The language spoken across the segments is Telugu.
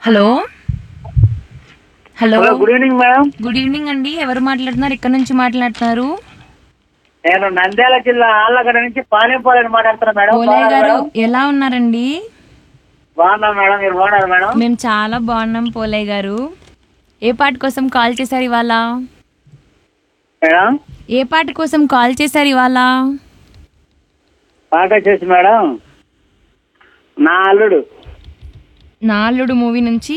Hello hello hello good evening madam good evening అండి ఎవరు మాట్లాడుతున్నారు ఎక్కడి నుంచి మాట్లాడుతున్నారు నేను నంద్యాల జిల్లా ఆళ్ళగడ్డ నుంచి పానీపోలని మాట్లాడుతున్నా మేడం పోలయ్య బాగున్నారా గారు మేడం? ఎలా ఉన్నారండి బాగున్నాను మేడం మీరు బాగున్నారు మేడం మేము చాలా బాగున్నాం పోలయ్య గారు ఏ పాట కోసం కాల్ చేశారు ఇవాళ మేడం ఏ పాట కోసం కాల్ చేశారు ఇవాళ పాట వచ్చేసి మేడం నా అల్లుడు నాలుడు మూవీ నుంచి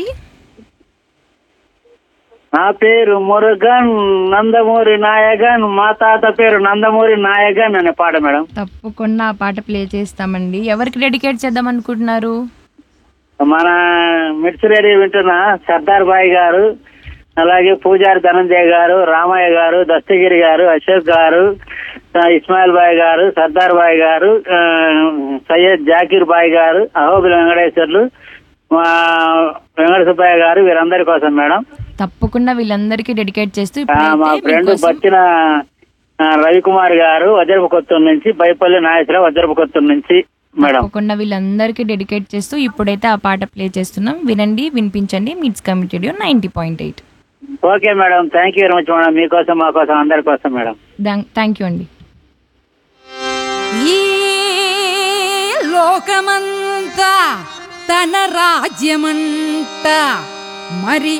నా పేరు మురుగన్ నందమూరి నాయగన్ మా తాత పేరు నందమూరి నాయగన్ అనే పాట మేడం తప్పకుండా ఆ పాట ప్లే చేస్తామండి ఎవరికి డెడికేట్ చేద్దాం అనుకుంటున్నారు మన మిర్చిరెడ్డి వింటున్న సర్దార్ బాయ్ గారు అలాగే పూజారి ధనంజయ్ గారు రామయ్య గారు దస్తగిరి గారు అశోక్ గారు ఆ, ఇస్మాయిల్ బాయ్ గారు సర్దార్ బాయ్ గారు ఆ, సయ్యద్ జాకీర్ బాయ్ గారు అహోబిల వెంకటేశ్వర్లు మా వెంకట సుబ్బయ్య గారు వీరందరి కోసం మేడం తప్పకుండా వీళ్ళందరికీ డెడికేట్ చేస్తూ ఆ, మా ఇప్పుడైతే ఫ్రెండ్ మీకోసం- బచ్చిన ఆ, రవికుమార్ గారు వజ్రపు కొత్తూరు నుంచి బైపల్లి నాగేశ్వరరావు వజ్రపు కొత్తూరు నుంచి మేడం తప్పకుండా వీళ్ళందరికీ డెడికేట్ చేస్తూ ఇప్పుడైతే ఆ పాట ప్లే చేస్తున్నాం వినండి వినిపించండి meets committed ninety point eight okay madam thank you very much madam మీకోసం మా కోసం అందరి కోసం మేడం థ్యాంక్ యూ అండి ఈ లోకమంతా తన రాజ్యమంట మరి